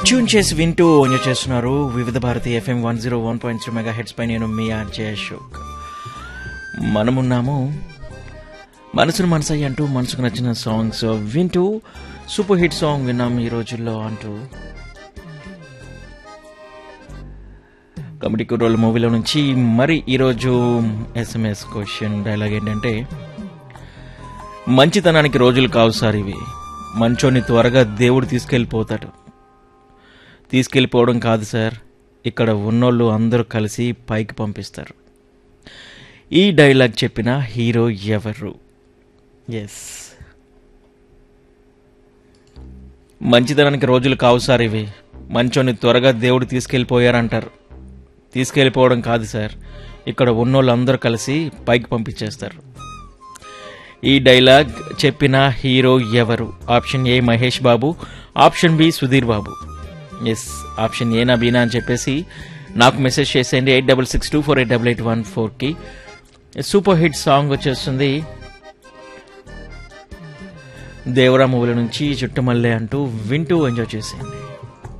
tune చేసి వింటూ enjoy చేస్తున్నారు వివిధ Bharati FM one zero one point three mega heads పై నేను మీ ఆర్జే అశోక్ మనమున్నాము మనసును మనసయ్య అంటూ మనసుకు నచ్చిన సాంగ్స్ వింటూ సూపర్ హిట్ సాంగ్ విన్నాం ఈ రోజుల్లో అంటూ కమిటీ కుర్రోళ్ళ మూవీలో నుంచి మరి ఈరోజు ఎస్ఎంఎస్ క్వశ్చన్ డైలాగ్ ఏంటంటే మంచితనానికి రోజులు కావు సార్ ఇవి మంచోని త్వరగా దేవుడు తీసుకెళ్ళిపోతాడు తీసుకెళ్ళిపోవడం కాదు సార్ ఇక్కడ ఉన్నోళ్ళు అందరూ కలిసి పైకి పంపిస్తారు ఈ డైలాగ్ చెప్పిన హీరో ఎవరు ఎస్ మంచితనానికి రోజులు కావు సార్ ఇవి మంచోని త్వరగా దేవుడు తీసుకెళ్ళిపోయారంటారు తీసుకెళ్ళిపోవడం కాదు సార్ ఇక్కడ ఉన్నోళ్ళు అందరూ కలిసి పైకి పంపించేస్తారు ఈ డైలాగ్ చెప్పిన హీరో ఎవరు option A Mahesh Babu option B Sudheer Babu yes option ఏనా బీనా అని చెప్పేసి నాకు మెసేజ్ చేసేయండి eight double six two four eight double eight one ఫోర్కి సూపర్ హిట్ సాంగ్ వచ్చేస్తుంది దేవరా మూవీల నుంచి చుట్టుమల్లె అంటూ వింటూ ఎంజాయ్ చేసేయండి